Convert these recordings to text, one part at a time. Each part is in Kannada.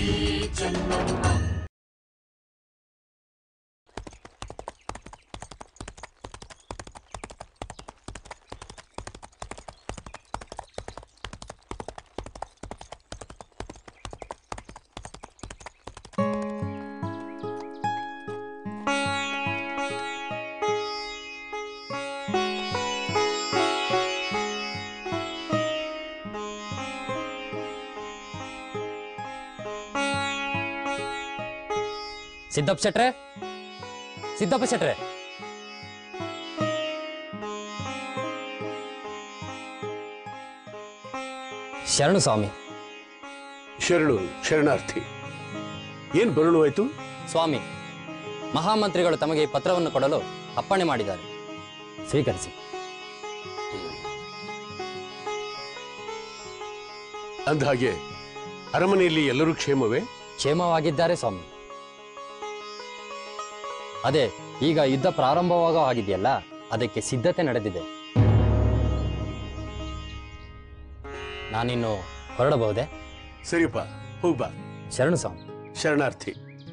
ಸಿದ್ದಪ್ಪ ಶೆಟ್ರೆ ಸಿದ್ದಪ್ಪ ಶೆಟ್ರೆ ಶರಣು ಸ್ವಾಮಿ ಶರಣು ಶರಣಾರ್ಥಿ ಏನ್ ಬರಲು ಆಯ್ತು ಸ್ವಾಮಿ ಮಹಾಮಂತ್ರಿಗಳು ತಮಗೆ ಈ ಪತ್ರವನ್ನು ಕೊಡಲು ಅಪ್ಪಣೆ ಮಾಡಿದ್ದಾರೆ ಸ್ವೀಕರಿಸಿ ಅಂದಹಾಗೆ ಅರಮನೆಯಲ್ಲಿ ಎಲ್ಲರೂ ಕ್ಷೇಮವೇ ಕ್ಷೇಮವಾಗಿದ್ದಾರೆ ಸ್ವಾಮಿ ಅದೇ ಈಗ ಯುದ್ಧ ಪ್ರಾರಂಭವಾಗೋ ಆಗಿದೆಯಲ್ಲ ಅದಕ್ಕೆ ಸಿದ್ಧತೆ ನಡೆದಿದೆ ನಾನಿನ್ನು ಹೊರಡಬಹುದೇ ಸರಿಯಪ್ಪ ಹೋಗ್ಬಾ ಶರಣು ಸ್ವಾಮಿ ಶರಣಾರ್ಥಿ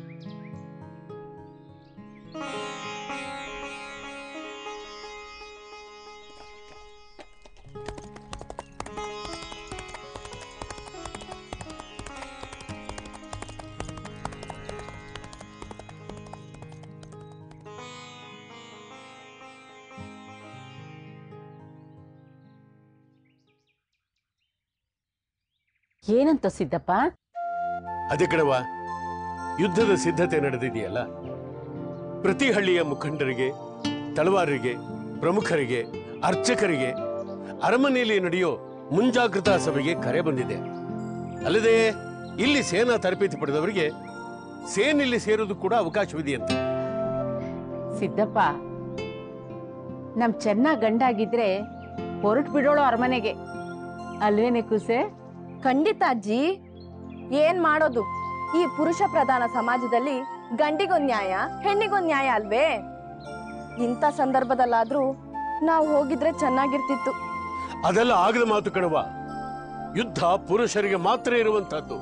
ಏನಂತ ಸಿದ್ದಪ್ಪ ಅದೇ ಕಣವ ಯುದ್ಧದ ಸಿದ್ಧತೆ ನಡೆದಿದೆಯಲ್ಲ ಪ್ರತಿ ಹಳ್ಳಿಯ ಮುಖಂಡರಿಗೆ ತಳವಾರರಿಗೆ ಪ್ರಮುಖರಿಗೆ ಅರ್ಚಕರಿಗೆ ಅರಮನೆಯಲ್ಲಿ ನಡೆಯೋ ಮುಂಜಾಗ್ರತಾ ಸಭೆಗೆ ಕರೆ ಬಂದಿದೆ ಅಲ್ಲದೆ ಇಲ್ಲಿ ಸೇನಾ ತರಬೇತಿ ಪಡೆದವರಿಗೆ ಸೇನೆಯಲ್ಲಿ ಸೇರೋದು ಕೂಡ ಅವಕಾಶವಿದೆಯಂತೆ ಸಿದ್ದಪ್ಪ ನಮ್ ಚೆನ್ನ ಗಂಡಾಗಿದ್ರೆ ಹೊರಟು ಬಿಡೋಳು ಅರಮನೆಗೆ ಅಲ್ವೇನೆ ಕುಸೆ ಖಂಡಿತ ಅಜ್ಜಿ ಏನ್ ಮಾಡೋದು ಈ ಪುರುಷ ಪ್ರಧಾನ ಸಮಾಜದಲ್ಲಿ ಗಂಡಿಗೊಂದ್ ನ್ಯಾಯ ಹೆಣ್ಣಿಗೊಂದ್ ನ್ಯಾಯ ಅಲ್ವೇ ಇಂಥ ಸಂದರ್ಭದಲ್ಲಾದ್ರೂ ನಾವು ಹೋಗಿದ್ರೆ ಚೆನ್ನಾಗಿರ್ತಿತ್ತು ಅದೆಲ್ಲ ಆಗದ ಮಾತು ಕಣವ ಯುದ್ಧ ಪುರುಷರಿಗೆ ಮಾತ್ರ ಇರುವಂತಹದ್ದು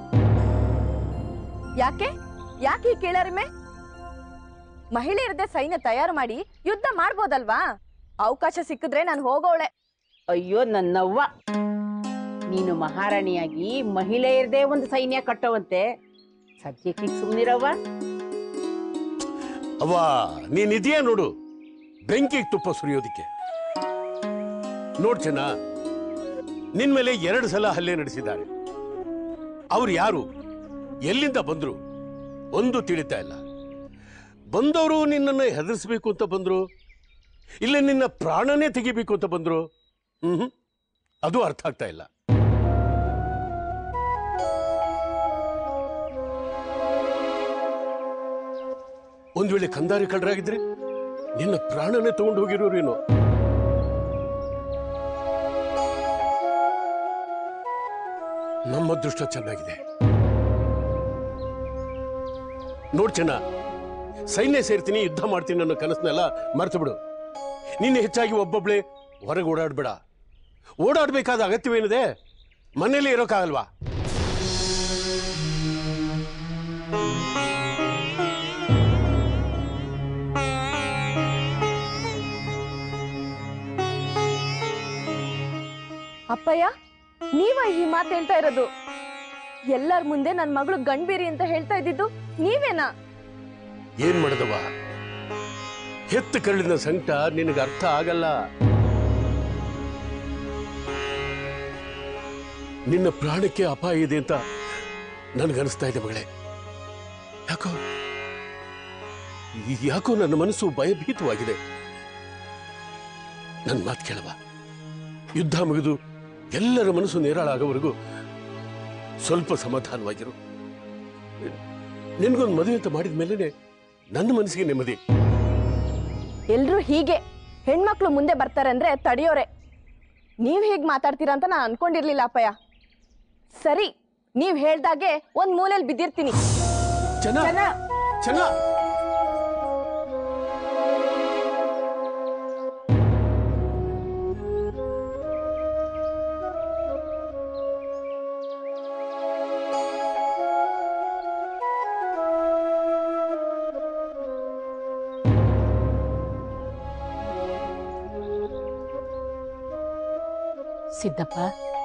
ಯಾಕೆ ಯಾಕೆ ಈ ಕೀಳರಿಮೆ ಮಹಿಳೆಯರದೇ ಸೈನ್ಯ ತಯಾರು ಮಾಡಿ ಯುದ್ಧ ಮಾಡ್ಬೋದಲ್ವಾ ಅವಕಾಶ ಸಿಕ್ಕಿದ್ರೆ ನಾನು ಹೋಗೋಳೆ ಅಯ್ಯೋ ನನ್ನವ್ವ ನೀನು ಮಹಾರಾಣಿಯಾಗಿ ಮಹಿಳೆಯರದೇ ಒಂದು ಸೈನ್ಯ ಕಟ್ಟೋವಂತೆ ಸದ್ಯಕ್ಕೆ ಸುಮ್ನಿರವ್ವ ಅವ್ವ ನೀನಿದೆಯಾ ನೋಡು ಬೆಂಕಿಗೆ ತುಪ್ಪ ಸುರಿಯೋದಿಕ್ಕೆ ನೋಡ್ ಚೆನ್ನ ನಿನ್ ಮೇಲೆ ಎರಡು ಸಲ ಹಲ್ಲೆ ನಡೆಸಿದ್ದಾರೆ ಅವ್ರು ಯಾರು ಎಲ್ಲಿಂದ ಬಂದ್ರು ಒಂದು ತಿಳಿತಾ ಇಲ್ಲ ಬಂದವರು ನಿನ್ನನ್ನು ಹೆದರಿಸಬೇಕು ಅಂತ ಬಂದ್ರು ಇಲ್ಲ ನಿನ್ನ ಪ್ರಾಣನೇ ತೆಗಿಬೇಕು ಅಂತ ಬಂದ್ರು ಹ್ಮ್ ಅದು ಅರ್ಥ ಆಗ್ತಾ ಇಲ್ಲ ಒಂದ್ ವೇಳೆ ಕಂದಾರಿ ಕಳ್ಳರಾಗಿದ್ರೆ ನಿನ್ನ ಪ್ರಾಣನೇ ತಗೊಂಡು ಹೋಗಿರೋರೇನೋ ನಮ್ಮ ಅದೃಷ್ಟ ಚೆನ್ನಾಗಿದೆ ನೋಡ್ ಚೆನ್ನ ಸೈನ್ಯ ಸೇರ್ತೀನಿ ಯುದ್ಧ ಮಾಡ್ತೀನಿ ಅನ್ನೋ ಕನಸನ್ನೆಲ್ಲ ಮರ್ತು ಬಿಡು ನೀನು ಹೆಚ್ಚಾಗಿ ಒಬ್ಬೊಬ್ಳೆ ಹೊರಗೆ ಓಡಾಡ್ಬೇಡ ಓಡಾಡ್ಬೇಕಾದ ಅಗತ್ಯವೇನಿದೆ ಮನೇಲಿ ಇರೋಕ್ಕಾಗಲ್ವಾ ಅಪ್ಪಯ್ಯ ನೀವ ಈ ಮಾತು ಹೇಳ್ತಾ ಇರೋದು ಎಲ್ಲರ ಮುಂದೆ ನನ್ ಮಗಳು ಗಂಡ್ಬೀರಿ ಅಂತ ಹೇಳ್ತಾ ಇದ್ದಿದ್ದು ನೀವೇನಾ ಏನ್ ಮಾಡದವ ಹೆತ್ತ ಕರಳಿನ ಸಂಕಟ ನಿನಗೆ ಅರ್ಥ ಆಗಲ್ಲ ನಿನ್ನ ಪ್ರಾಣಕ್ಕೆ ಅಪಾಯ ಇದೆ ಅಂತ ನನಗನ್ನಿಸ್ತಾ ಇದೆ ಮಗಳೇ ಯಾಕೋ ಯಾಕೋ ನನ್ನ ಮನಸ್ಸು ಭಯಭೀತವಾಗಿದೆ ನನ್ನ ಮಾತು ಕೇಳವ ಯುದ್ಧ ಮುಗಿದು ಎಲ್ಲರ ಮನಸ್ಸು ನೇರಾಳ ಆಗೋವರೆಗೂ ಸ್ವಲ್ಪ ಸಮಾಧಾನವಾಗಿರು ನಿನ್ಗೊಂದು ಮದುವೆ ಅಂತ ಮಾಡಿದ ಮೇಲೆ ನನ್ನ ಮನಸ್ಸಿಗೆ ನೆಮ್ಮದಿ ಎಲ್ರು ಹೀಗೆ ಹೆಣ್ಮಕ್ಳು ಮುಂದೆ ಬರ್ತಾರೆ ಅಂದ್ರೆ ತಡೆಯೋರೆ ನೀವ್ ಹೀಗ್ ಮಾತಾಡ್ತೀರಾ ಅಂತ ನಾನು ಅನ್ಕೊಂಡಿರ್ಲಿಲ್ಲ ಅಪ್ಪಯ್ಯ ಸರಿ ನೀವ್ ಹೇಳ್ದಾಗೆ ಒಂದ್ ಮೂಲೆಯಲ್ಲಿ ಬಿದ್ದಿರ್ತೀನಿ ಚೆನ್ನ ಚೆನ್ನ ಸಿದ್ದಪ್ಪ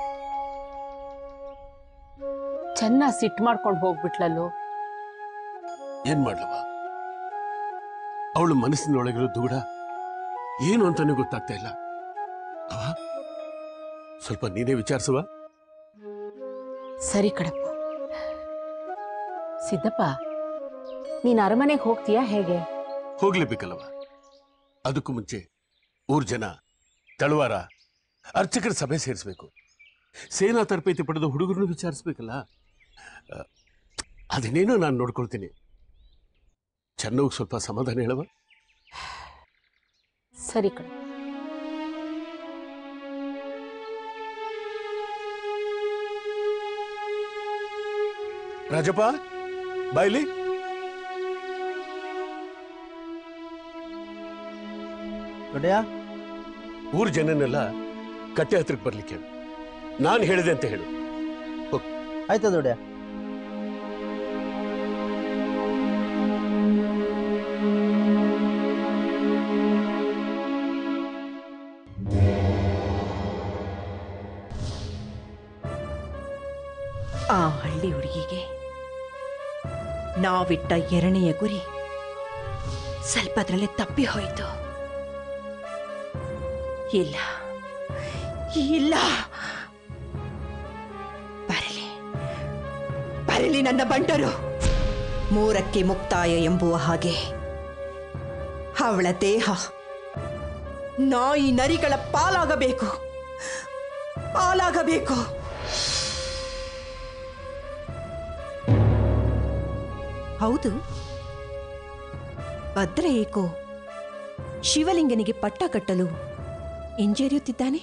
ಚೆನ್ನಾಗಿ ಸಿಟ್ಟು ಮಾಡ್ಕೊಂಡು ಹೋಗ್ಬಿಟ್ಲಲ್ಲೋ ಏನ್ ಮಾಡ್ಲವ ಅವಳು ಮನಸ್ಸಿನೊಳಗಿರೋ ದುಗುಡ ಏನು ಅಂತಾನೆ ಗೊತ್ತಾಗ್ತಾ ಇಲ್ಲ ಅವ ಸ್ವಲ್ಪ ನೀನೇ ವಿಚಾರಿಸುವ ಸರಿ ಕಣಪ್ಪ ಸಿದ್ದಪ್ಪ ನೀನ್ ಅರಮನೆಗೆ ಹೋಗ್ತೀಯಾ ಹೇಗೆ ಹೋಗ್ಲೇಬೇಕಲ್ಲವ ಅದಕ್ಕೂ ಮುಂಚೆ ಊರ್ ಜನ ತಳವಾರ ಅರ್ಚಕರ ಸಭೆ ಸೇರಿಸ್ಬೇಕು ಸೇನಾ ತರಬೇತಿ ಪಡೆದ ಹುಡುಗರನ್ನು ವಿಚಾರಿಸ್ಬೇಕಲ್ಲ ಆ, ಅದನ್ನೇನೋ ನಾನು ನೋಡ್ಕೊಳ್ತೀನಿ ಚೆನ್ನೋಗ್ ಸ್ವಲ್ಪ ಸಮಾಧಾನ ಹೇಳವ ಸರಿ ಕಣ ರಾಜಪ್ಪ ಬಾಯ್ಲಿ ದೊಡ್ಡಯ್ಯ ಊರ್ ಜನನೆಲ್ಲ ಕಟ್ಟೆ ಹತ್ರಕ್ಕೆ ಬರ್ಲಿಕ್ಕೆ ಹೇಳು ನಾನು ಹೇಳಿದೆ ಅಂತ ಹೇಳು ಆಯ್ತಾ ದೊಡ್ಡಯ್ಯ ಆ ಹಳ್ಳಿ ಹುಡುಗಿಗೆ ನಾವಿಟ್ಟ ಎರಡನೆಯ ಗುರಿ ಸ್ವಲ್ಪ ಅದರಲ್ಲೇ ತಪ್ಪಿ ಹೋಯಿತು ಇಲ್ಲ ಇಲ್ಲ ಬರಲಿ ಬರಲಿ ನನ್ನ ಬಂಟರು ಮೂರಕ್ಕೆ ಮುಕ್ತಾಯ ಎಂಬುವ ಹಾಗೆ ಅವಳ ದೇಹ ನಾಯಿ ನರಿಗಳ ಪಾಲಾಗಬೇಕು ಪಾಲಾಗಬೇಕು ಹೌದು ಭದ್ರ ಏಕೋ ಶಿವಲಿಂಗನಿಗೆ ಪಟ್ಟ ಕಟ್ಟಲು ಹಿಂಜರಿಯುತ್ತಿದ್ದಾನೆ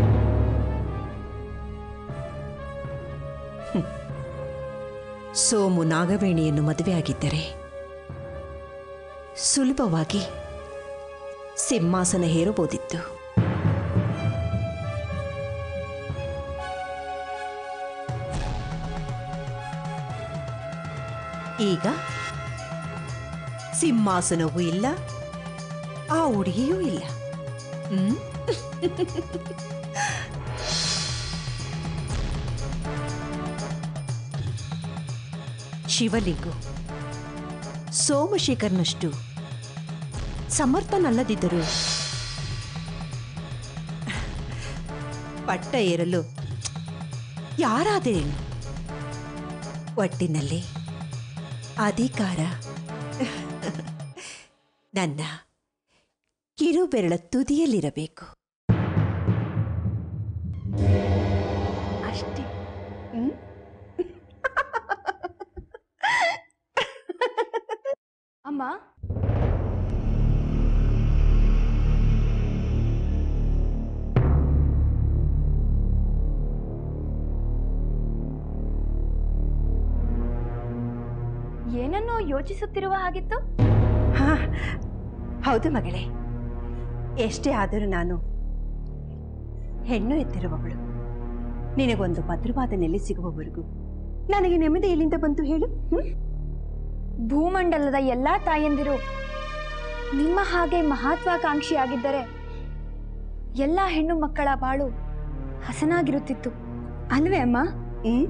ಹ್ಮ್. ಸೋಮು ನಾಗವೇಣಿಯನ್ನು ಮದುವೆಯಾಗಿದ್ದರೆ ಸುಲಭವಾಗಿ ಸಿಂಹಾಸನ ಹೇರಬಹುದಿತ್ತು ಈಗ ಸಿಂಹಾಸನವೂ ಇಲ್ಲ ಆ ಹುಡುಗಿಯೂ ಇಲ್ಲ ಹ್ಮ್ ಶಿವಲಿಂಗು ಸೋಮಶೇಖರ್ನಷ್ಟು ಸಮರ್ಥನಲ್ಲದಿದ್ದರು ಪಟ್ಟ ಏರಲು ಯಾರಾದರೇನು ಒಟ್ಟಿನಲ್ಲಿ ಅಧಿಕಾರ ನನ್ನ ಕಿರುಬೆರಳ ತುದಿಯಲ್ಲಿರಬೇಕು ಅಷ್ಟೇ ಹ್ಮ್? ಅಮ್ಮ ಏನನ್ನೋ ಯೋಚಿಸುತ್ತಿರುವ ಹಾಗಿತ್ತು ಹಾ ಹೌದು ಮಗಳೇ ಎಷ್ಟೇ ಆದರೂ ನಾನು ಹೆಣ್ಣು ಎತ್ತಿರುವವಳು ನಿನಗೊಂದು ಭದ್ರವಾದ ನೆಲೆ ಸಿಗುವವರೆಗೂ ನನಗೆ ನೆಮ್ಮದಿ ಎಲ್ಲಿಂದ ಬಂತು ಹೇಳು ಹ್ಮ್? ಭೂಮಂಡಲದ ಎಲ್ಲಾ ತಾಯಂದಿರು ನಿಮ್ಮ ಹಾಗೆ ಮಹತ್ವಾಕಾಂಕ್ಷಿಯಾಗಿದ್ದರೆ ಎಲ್ಲ ಹೆಣ್ಣು ಮಕ್ಕಳ ಬಾಳು ಹಸನಾಗಿರುತ್ತಿತ್ತು ಅಲ್ವೇ ಅಮ್ಮ ಹ್ಮ್?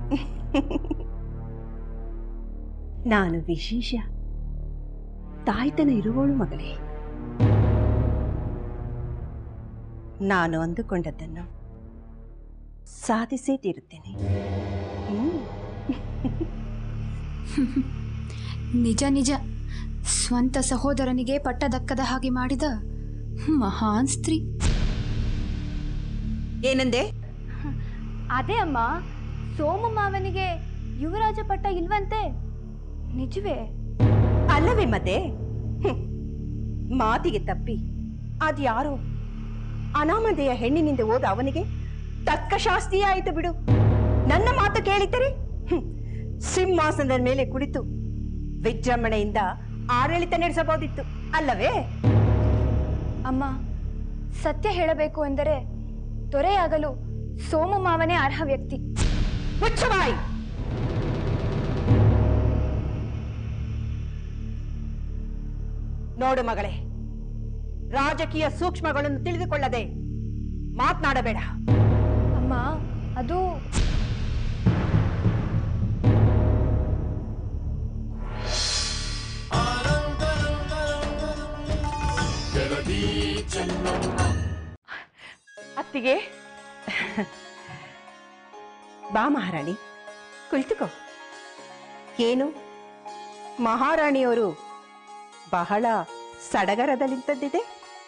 ನಾನು ವಿಶೇಷ ತಾಯ್ತನ ಇರುವವಳು ಮಗಳೇ ನಾನು ಅಂದುಕೊಂಡದ್ದನ್ನು ಸಾಧಿಸೇ ತೀರುತ್ತೇನೆ ಹ್ಮ್. ನಿಜ ನಿಜ ಸ್ವಂತ ಸಹೋದರನಿಗೆ ಪಟ್ಟದಕ್ಕದ ಹಾಗೆ ಮಾಡಿದ ಮಹಾನ್ ಸ್ತ್ರೀ ಏನಂದೆ ಅದೇ ಅಮ್ಮ ಸೋಮು ಮಾವನಿಗೆ ಯುವರಾಜ ಪಟ್ಟ ಇಲ್ವಂತೆ ನಿಜವೇ ಅಲ್ಲವೇ ಮತ್ತೆ ಹ್ಮ್. ಮಾತಿಗೆ ತಪ್ಪಿ ಅದ್ಯಾರೋ ಅನಾಮಧೇಯ ಹೆಣ್ಣಿನಿಂದ ಹೋದ ಅವನಿಗೆ ತಕ್ಕ ಶಾಸ್ತಿಯೇ ಆಯಿತು ಬಿಡು ನನ್ನ ಮಾತು ಕೇಳಿದ್ದರೆ ಹ್ಮ್. ಸಿಂಹಾಸನದ ಮೇಲೆ ಕುಳಿತು ವಿಜೃಂಭಣೆಯಿಂದ ಆಡಳಿತ ನಡೆಸಬಹುದಿತ್ತು ಅಲ್ಲವೇ ಅಮ್ಮ ಸತ್ಯ ಹೇಳಬೇಕು ಎಂದರೆ ದೊರೆಯಾಗಲು ಸೋಮು ಮಾವನೇ ಅರ್ಹ ವ್ಯಕ್ತಿ ಮುಚ್ಚಬಾಯಿ ನೋಡು ಮಗಳೇ ರಾಜಕೀಯ ಸೂಕ್ಷ್ಮಗಳನ್ನು ತಿಳಿದುಕೊಳ್ಳದೆ ಮಾತನಾಡಬೇಡ ಅಮ್ಮ ಅದು ಅತ್ತಿಗೆ ಬಾ ಮಹಾರಾಣಿ ಕುಳಿತುಕೋ ಏನು ಮಹಾರಾಣಿಯವರು ಬಹಳ ಸಡಗರದಲ್ಲಿಂತದ್ದಿದೆ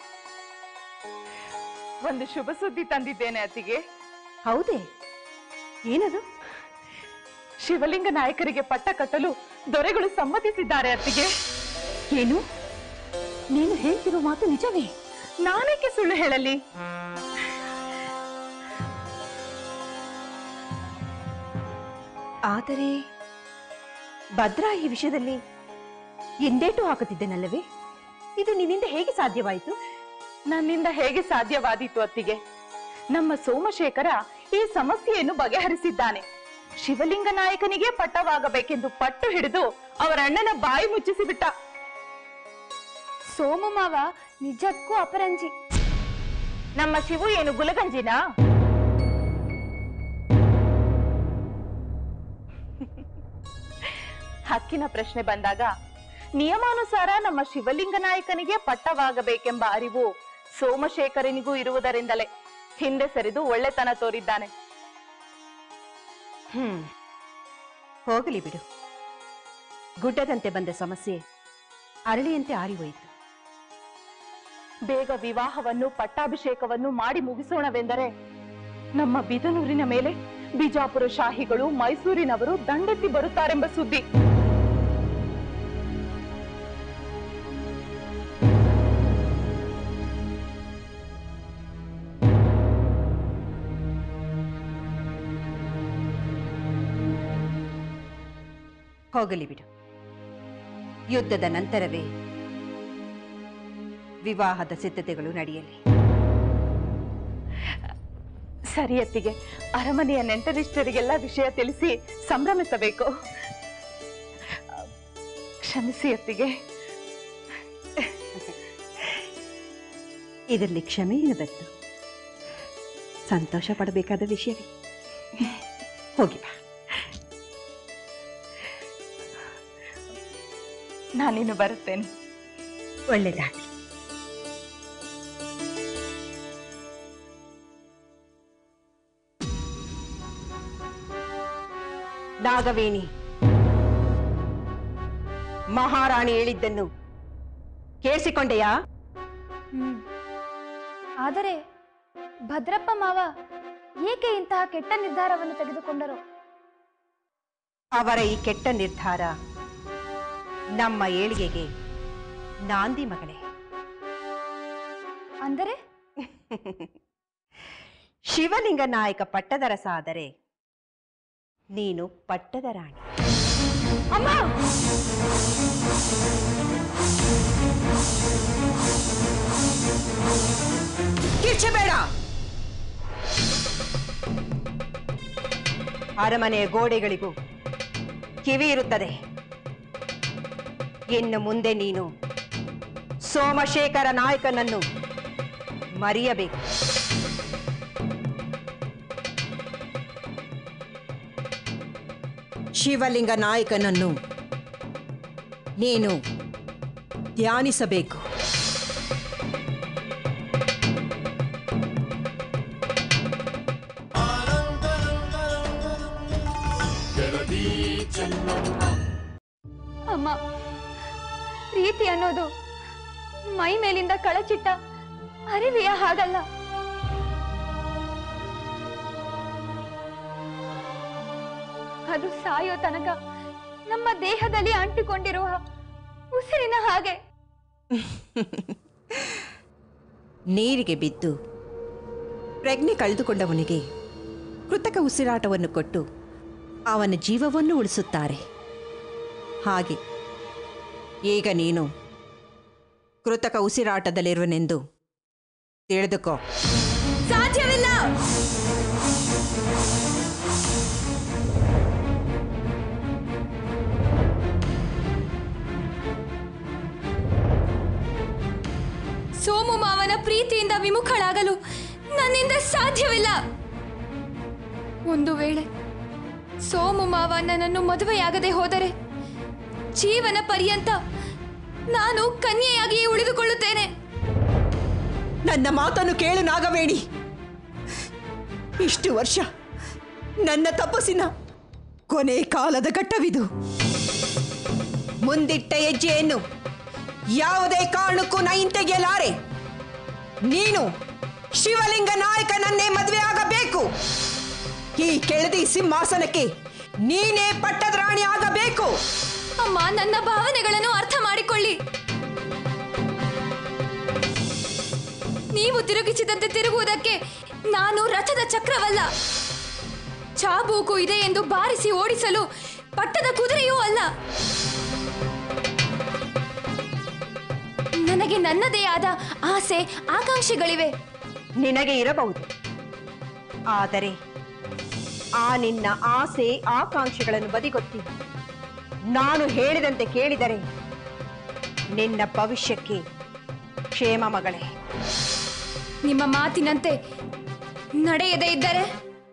ಒಂದು ಶುಭ ಸುದ್ದಿ ತಂದಿದ್ದೇನೆ ಅತ್ತಿಗೆ ಹೌದೇ ಏನದು ಶಿವಲಿಂಗ ನಾಯಕರಿಗೆ ಪಟ್ಟ ಕಟ್ಟಲು ದೊರೆಗಳು ಸಮ್ಮತಿಸಿದ್ದಾರೆ ಅತ್ತಿಗೆ ಏನು ನೀನು ಹೇಳ್ತಿರೋ ಮಾತು ನಿಜವೇ ನಾನೇಕೆ ಸುಳ್ಳು ಹೇಳಲಿ ಆದರೆ ಭದ್ರಾ ಈ ವಿಷಯದಲ್ಲಿ ಎಂದೇಟು ಹಾಕುತ್ತಿದ್ದೇನಲ್ಲವೇ ಇದು ನಿನ್ನಿಂದ ಹೇಗೆ ಸಾಧ್ಯವಾಯಿತು ನನ್ನಿಂದ ಹೇಗೆ ಸಾಧ್ಯವಾದೀತು ಅತ್ತಿಗೆ ನಮ್ಮ ಸೋಮಶೇಖರ ಈ ಸಮಸ್ಯೆಯನ್ನು ಬಗೆಹರಿಸಿದ್ದಾನೆ ಶಿವಲಿಂಗ ನಾಯಕನಿಗೆ ಪಟ್ಟವಾಗಬೇಕೆಂದು ಪಟ್ಟು ಹಿಡಿದು ಅವರ ಅಣ್ಣನ ಬಾಯಿ ಮುಚ್ಚಿಸಿಬಿಟ್ಟ ಸೋಮು ಮಾವ ನಿಜಕ್ಕೂ ಅಪರಂಜಿ ನಮ್ಮ ಶಿವು ಏನು ಗುಲಗಂಜಿನಾ ಹಕ್ಕಿನ ಪ್ರಶ್ನೆ ಬಂದಾಗ ನಿಯಮಾನುಸಾರ ನಮ್ಮ ಶಿವಲಿಂಗ ನಾಯಕನಿಗೆ ಪಟ್ಟವಾಗಬೇಕೆಂಬ ಅರಿವು ಸೋಮಶೇಖರನಿಗೂ ಇರುವುದರಿಂದಲೇ ಹಿಂದೆ ಸರಿದು ಒಳ್ಳೆತನ ತೋರಿದ್ದಾನೆ ಹ್ಮ್ ಹೋಗಲಿ ಬಿಡು ಗುಡ್ಡದಂತೆ ಬಂದ ಸಮಸ್ಯೆ ಅರಳಿಯಂತೆ ಆರಿಹೋಯಿತು ಬೇಗ ವಿವಾಹವನ್ನು ಪಟ್ಟಾಭಿಷೇಕವನ್ನು ಮಾಡಿ ಮುಗಿಸೋಣವೆಂದರೆ ನಮ್ಮ ಬಿದನೂರಿನ ಮೇಲೆ ಬಿಜಾಪುರ ಶಾಹಿಗಳು ಮೈಸೂರಿನವರು ದಂಡೆತ್ತಿ ಬರುತ್ತಾರೆಂಬ ಸುದ್ದಿ ಹೋಗಲಿ ಬಿಡು ಯುದ್ಧದ ನಂತರವೇ ವಿವಾಹದ ಸಿದ್ಧತೆಗಳು ನಡೆಯಲಿ ಸರಿ ಅತ್ತಿಗೆ ಅರಮನೆಯ ನೆಂಟರಿಷ್ಟರಿಗೆಲ್ಲ ವಿಷಯ ತಿಳಿಸಿ ಸಂಭ್ರಮಿಸಬೇಕು ಕ್ಷಮಿಸಿ ಅತ್ತಿಗೆ ಇದರಲ್ಲಿ ಕ್ಷಮೆ ಏನು ಬಂತು ಸಂತೋಷ ಪಡಬೇಕಾದ ವಿಷಯವೇ ಹೋಗಿ ಬಾ ನಾನಿನ್ನು ಬರುತ್ತೇನೆ ಒಳ್ಳೆದಾಗಲಿ ನಾಗವೇಣಿ ಮಹಾರಾಣಿ ಹೇಳಿದ್ದನ್ನು ಕೇಳಿಸಿಕೊಂಡೆಯಾ ಹ್ಮ್ ಆದರೆ ಭದ್ರಪ್ಪ ಮಾವ ಏಕೆ ಇಂತಹ ಕೆಟ್ಟ ನಿರ್ಧಾರವನ್ನು ತೆಗೆದುಕೊಂಡರು ಅವರ ಈ ಕೆಟ್ಟ ನಿರ್ಧಾರ ನಮ್ಮ ಏಳಿಗೆಗೆ ನಾಂದಿ ಮಗಳೇ ಅಂದರೆ ಶಿವಲಿಂಗ ನಾಯಕ ಪಟ್ಟದರಸ ಆದರೆ ನೀನು ಪಟ್ಟದ ರಾಣಿ ಕಿರ್ಚಬೇಡ ಅರಮನೆಯ ಗೋಡೆಗಳಿಗೂ ಕಿವಿ ಇರುತ್ತದೆ ಇನ್ನು ಮುಂದೆ ನೀನು ಸೋಮಶೇಖರ ನಾಯಕನನ್ನು ಮರೆಯಬೇಕು ಶಿವಲಿಂಗ ನಾಯಕನನ್ನು ನೀನು ಧ್ಯಾನಿಸಬೇಕು ಅಮ್ಮ ಪ್ರೀತಿ ಅನ್ನೋದು ಮೈ ಮೇಲಿಂದ ಕಳಚಿಟ್ಟ ಅರಿವೆಯ ಹಾಗಲ್ಲ ಅದು ಸಾಯೋ ತನಕ ನಮ್ಮ ದೇಹದಲ್ಲಿ ಅಂಟಿಕೊಂಡಿರುವ ಉಸಿರಿನ ಹಾಗೆ ನೀರಿಗೆ ಬಿದ್ದು ಪ್ರಜ್ಞೆ ಕಳೆದುಕೊಂಡವನಿಗೆ ಕೃತಕ ಉಸಿರಾಟವನ್ನು ಕೊಟ್ಟು ಅವನ ಜೀವವನ್ನು ಉಳಿಸುತ್ತಾರೆ ಹಾಗೆ ಈಗ ನೀನು ಕೃತಕ ಉಸಿರಾಟದಲ್ಲಿರುವನೆಂದು ತಿಳಿದುಕೋ ಸಾಧ್ಯವಿಲ್ಲ ಸೋಮು ಮಾವನ ಪ್ರೀತಿಯಿಂದ ವಿಮುಖಳಾಗಲು ನನ್ನಿಂದ ಸಾಧ್ಯವಿಲ್ಲ ಒಂದು ವೇಳೆ ಸೋಮು ಮಾವ ನನ್ನನ್ನು ಮದುವೆಯಾಗದೆ ಹೋದರೆ ಜೀವನ ಪರ್ಯಂತ ನಾನು ಕನ್ಯೆಯಾಗಿಯೇ ಉಳಿದುಕೊಳ್ಳುತ್ತೇನೆ ನನ್ನ ಮಾತನ್ನು ಕೇಳು ನಾಗವೇಣಿ ಇಷ್ಟು ವರ್ಷ ನನ್ನ ತಪಸ್ಸಿನ ಕೊನೆ ಕಾಲದ ಘಟ್ಟವಿದು ಮುಂದಿಟ್ಟ ಹೆಜ್ಜೆಯನ್ನು ಯಾವುದೇ ಕಾರಣಕ್ಕೂ ನಾ ಹಿಂತೆಗೆಯಲಾರೆ ನೀನು ಶಿವಲಿಂಗ ನಾಯಕನನ್ನೇ ಮದುವೆ ಆಗಬೇಕು ಈ ಕೆಳದಿ ಸಿಂಹಾಸನಕ್ಕೆ ನೀನೇ ಪಟ್ಟದ ರಾಣಿ ಆಗಬೇಕು ಅಮ್ಮ ನನ್ನ ಭಾವನೆಗಳನ್ನು ಅರ್ಥ ಮಾಡಿಕೊಳ್ಳಿ ನೀವು ತಿರುಗಿಸಿದಂತೆ ತಿರುಗುವುದಕ್ಕೆ ನಾನು ರಥದ ಚಕ್ರವಲ್ಲ ಚಾಬೂಕು ಇದೆ ಎಂದು ಬಾರಿಸಿ ಓಡಿಸಲು ಪಟ್ಟದ ಕುದುರೆಯೂ ಅಲ್ಲ ನನಗೆ ನನ್ನದೇ ಆದ ಆಸೆ ಆಕಾಂಕ್ಷೆಗಳಿವೆ ನಿನಗೆ ಇರಬಹುದು ಆದರೆ ಆ ನಿನ್ನ ಆಸೆ ಆಕಾಂಕ್ಷೆಗಳನ್ನು ಬದಿಗೊತ್ತಿ ನಾನು ಹೇಳಿದಂತೆ ಕೇಳಿದರೆ ನಿನ್ನ ಭವಿಷ್ಯಕ್ಕೆ ಕ್ಷೇಮ ಮಗಳೇ ನಿಮ್ಮ ಮಾತಿನಂತೆ ನಡೆಯದೇ ಇದ್ದರೆ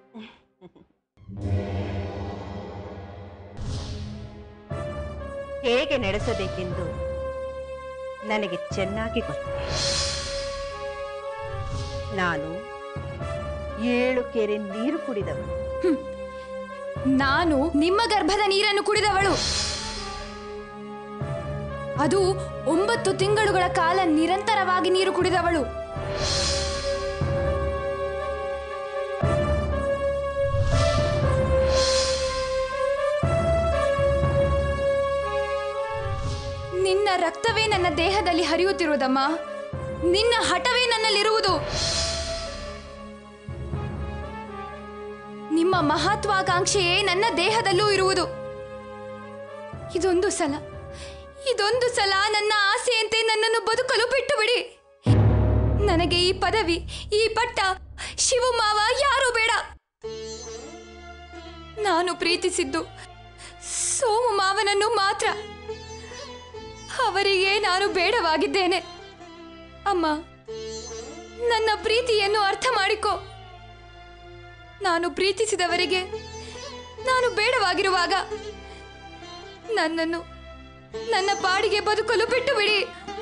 ಹೇಗೆ ನಡೆಸಬೇಕೆಂದು ನನಗೆ ಚೆನ್ನಾಗಿ ಗೊತ್ತಿದೆ ನಾನು ಏಳು ಕೆರೆ ನೀರು ಕುಡಿದವನು ನಾನು ನಿಮ್ಮ ಗರ್ಭದ ನೀರನ್ನು ಕುಡಿದವಳು ಅದು ಒಂಬತ್ತು ತಿಂಗಳುಗಳ ಕಾಲ ನಿರಂತರವಾಗಿ ನೀರು ಕುಡಿದವಳು ನಿನ್ನ ರಕ್ತವೇ ನನ್ನ ದೇಹದಲ್ಲಿ ಹರಿಯುತ್ತಿರುವುದಮ್ಮ ನಿನ್ನ ಹಠವೇ ನನ್ನಲ್ಲಿರುವುದು ನಿಮ್ಮ ಮಹತ್ವಾಕಾಂಕ್ಷೆಯೇ ನನ್ನ ದೇಹದಲ್ಲೂ ಇರುವುದು ಇದೊಂದು ಸಲ ಇದೊಂದು ಸಲ ನನ್ನ ಆಸೆಯಂತೆ ನನ್ನನ್ನು ಬದುಕಲು ಬಿಟ್ಟು ಬಿಡಿ ನನಗೆ ಈ ಪದವಿ ಈ ಪಟ್ಟ ಶಿವು ಮಾವ ಯಾರೂ ಬೇಡ ನಾನು ಪ್ರೀತಿಸಿದ್ದು ಸೋಮು ಮಾವನನ್ನು ಮಾತ್ರ ಅವರಿಗೆ ನಾನು ಬೇಡವಾಗಿದ್ದೇನೆ ಅಮ್ಮ ನನ್ನ ಪ್ರೀತಿಯನ್ನು ಅರ್ಥ ಮಾಡಿಕೋ ನಾನು ಪ್ರೀತಿಸಿದವರಿಗೆ ನಾನು ಬೇಡವಾಗಿರುವಾಗ ನನ್ನನ್ನು ನನ್ನ ಪಾಡಿಗೆ ಬದುಕಲು ಬಿಟ್ಟು ಬಿಡಿ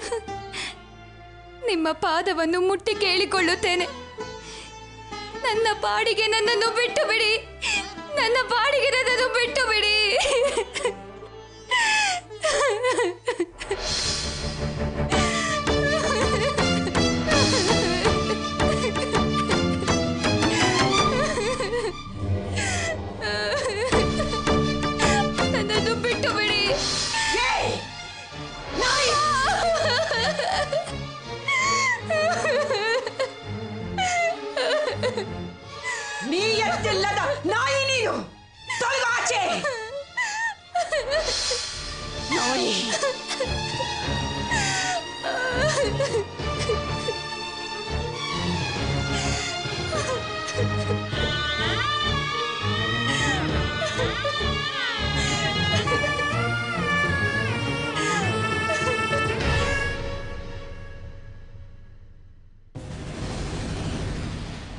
ನಿಮ್ಮ ಪಾದವನ್ನು ಮುಟ್ಟಿ ಕೇಳಿಕೊಳ್ಳುತ್ತೇನೆ ನನ್ನ ಪಾಡಿಗೆ ನನ್ನನ್ನು ಬಿಟ್ಟು ಬಿಡಿ ನನ್ನ ಪಾಡಿಗೆ ನನ್ನನ್ನು ಬಿಟ್ಟು ಬಿಡಿ ನನ್ನನ್ನು ಬಿಟ್ಟು ಬಿಡಿ ನೀ ಎತ್ತಿಲ್ಲದ ನಾಯಿ ನೀನು ತೊಲಗು ಆಚೆ ನಾಯಿ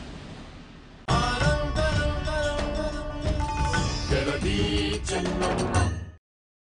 ಜಗದೀ ಚೆನ್ನಮ್ಮ